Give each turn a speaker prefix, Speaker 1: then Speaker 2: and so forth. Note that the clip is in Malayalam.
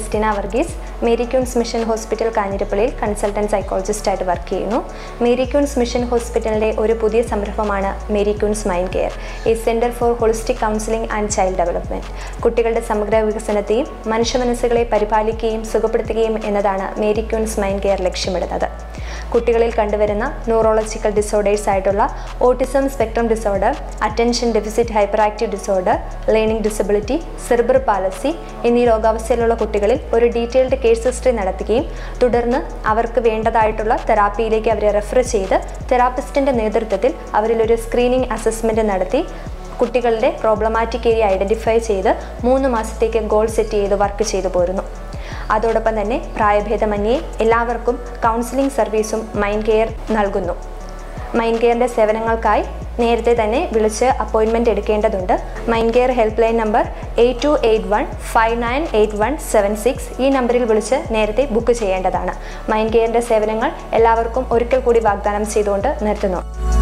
Speaker 1: Christina Varghese Mary Queens mission hospital കാഞ്ഞിരപ്പള്ളിയിൽ കൺസൾട്ടൻറ്റ് സൈക്കോളജിസ്റ്റായിട്ട് വർക്ക് ചെയ്യുന്നു മേരി ക്യൂൺസ് മിഷൻ ഹോസ്പിറ്റലിൻ്റെ ഒരു പുതിയ സംരംഭമാണ് മേരി ക്യൂൺസ് മൈൻഡ് കെയർ ഈ centre for holistic counselling and child development കുട്ടികളുടെ സമഗ്ര വികസനത്തെയും മനുഷ്യ മനസ്സുകളെ പരിപാലിക്കുകയും സുഖപ്പെടുത്തുകയും എന്നതാണ് മേരി ക്യൂൺസ് മൈൻഡ് കെയർ ലക്ഷ്യമിടുന്നത് കുട്ടികളിൽ കണ്ടുവരുന്ന ന്യൂറോളജിക്കൽ ഡിസോർഡേഴ്സ് ആയിട്ടുള്ള autism spectrum disorder attention deficit hyper active disorder learning disability cerebral palsy എന്നീ രോഗാവസ്ഥയിലുള്ള കുട്ടികളിൽ ഒരു ഡീറ്റെയിൽഡ് കേസ് ഹിസ്റ്ററി നടത്തുകയും തുടർന്ന് അവർക്ക് വേണ്ടതായിട്ടുള്ള തെറാപ്പിയിലേക്ക് അവരെ റെഫർ ചെയ്ത് തെറാപ്പിസ്റ്റിൻ്റെ നേതൃത്വത്തിൽ അവരിൽ ഒരു സ്ക്രീനിങ് അസസ്മെൻറ്റ് നടത്തി കുട്ടികളുടെ പ്രോബ്ലമാറ്റിക് ഏരിയ ഐഡൻറ്റിഫൈ ചെയ്ത് മൂന്ന് മാസത്തേക്ക് ഗോൾ സെറ്റ് ചെയ്ത് വർക്ക് ചെയ്തു പോരുന്നു അതോടൊപ്പം തന്നെ പ്രായഭേദമന്യേ എല്ലാവർക്കും കൗൺസിലിംഗ് സർവീസും മൈൻഡ് കെയർ നൽകുന്നു മൈൻഡ് കെയറിൻ്റെ സേവനങ്ങൾക്കായി നേരത്തെ തന്നെ വിളിച്ച് അപ്പോയിൻമെൻറ്റ് എടുക്കേണ്ടതുണ്ട് mind care help line number eight two eight one five nine eight one seven six ഈ നമ്പറിൽ വിളിച്ച് നേരത്തെ ബുക്ക് ചെയ്യേണ്ടതാണ് മൈൻഡ് കെയറിൻ്റെ സേവനങ്ങൾ എല്ലാവർക്കും ഒരിക്കൽ കൂടി വാഗ്ദാനം ചെയ്തുകൊണ്ട് നിർത്തുന്നു